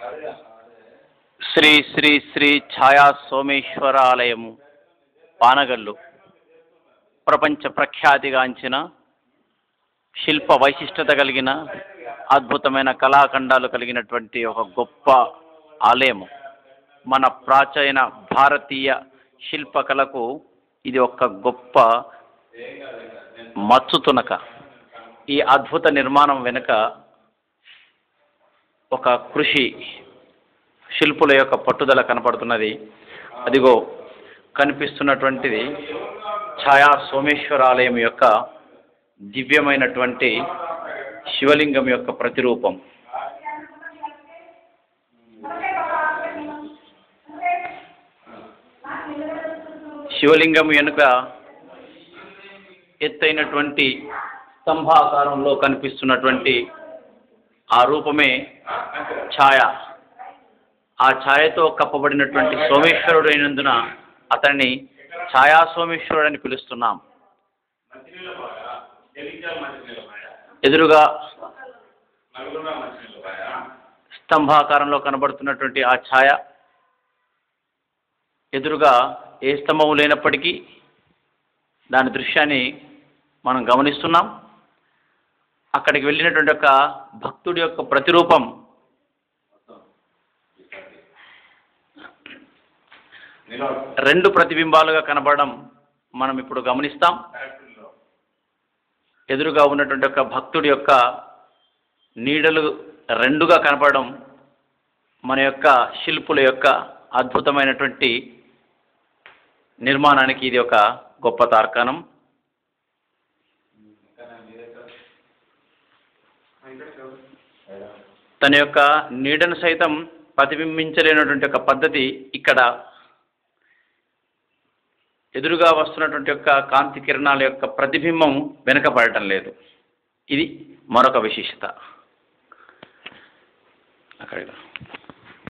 శ్రీ శ్రీ శ్రీ ఛాయా సోమేశ్వర ఆలయము పానగల్లు ప్రపంచ ప్రఖ్యాతిగాంచిన శిల్ప వైశిష్టత కలిగిన అద్భుతమైన కళాఖండాలు కలిగినటువంటి ఒక గొప్ప ఆలయము మన ప్రాచీన భారతీయ శిల్పకళకు ఇది ఒక గొప్ప మచ్చు తునక ఈ అద్భుత నిర్మాణం వెనుక ఒక కృషి శిల్పుల యొక్క పట్టుదల కనపడుతున్నది అదిగో కనిపిస్తున్నటువంటిది ఛాయా సోమేశ్వర ఆలయం యొక్క దివ్యమైనటువంటి శివలింగం యొక్క ప్రతిరూపం శివలింగం వెనుక ఎత్తైనటువంటి స్తంభాకారంలో కనిపిస్తున్నటువంటి ఆ రూపమే ఛాయ ఆ ఛాయతో కప్పబడినటువంటి సోమేశ్వరుడు అయినందున అతన్ని ఛాయా సోమేశ్వరుడు అని పిలుస్తున్నాం ఎదురుగా స్తంభాకారంలో కనబడుతున్నటువంటి ఆ ఛాయ ఎదురుగా ఏ స్తంభము లేనప్పటికీ దాని దృశ్యాన్ని మనం గమనిస్తున్నాం అక్కడికి వెళ్ళినటువంటి ఒక భక్తుడి యొక్క ప్రతిరూపం రెండు ప్రతిబింబాలుగా కనబడడం మనం ఇప్పుడు గమనిస్తాం ఎదురుగా ఉన్నటువంటి ఒక భక్తుడి యొక్క నీడలు రెండుగా కనపడడం మన యొక్క శిల్పుల యొక్క అద్భుతమైనటువంటి నిర్మాణానికి ఇది ఒక గొప్ప తార్కాణం తన యొక్క నీడను సైతం ప్రతిబింబించలేనటువంటి ఒక పద్ధతి ఇక్కడ ఎదురుగా వస్తున్నటువంటి యొక్క కాంతి కిరణాల యొక్క ప్రతిబింబం వెనకబడటం లేదు ఇది మరొక విశేషత అక్కడ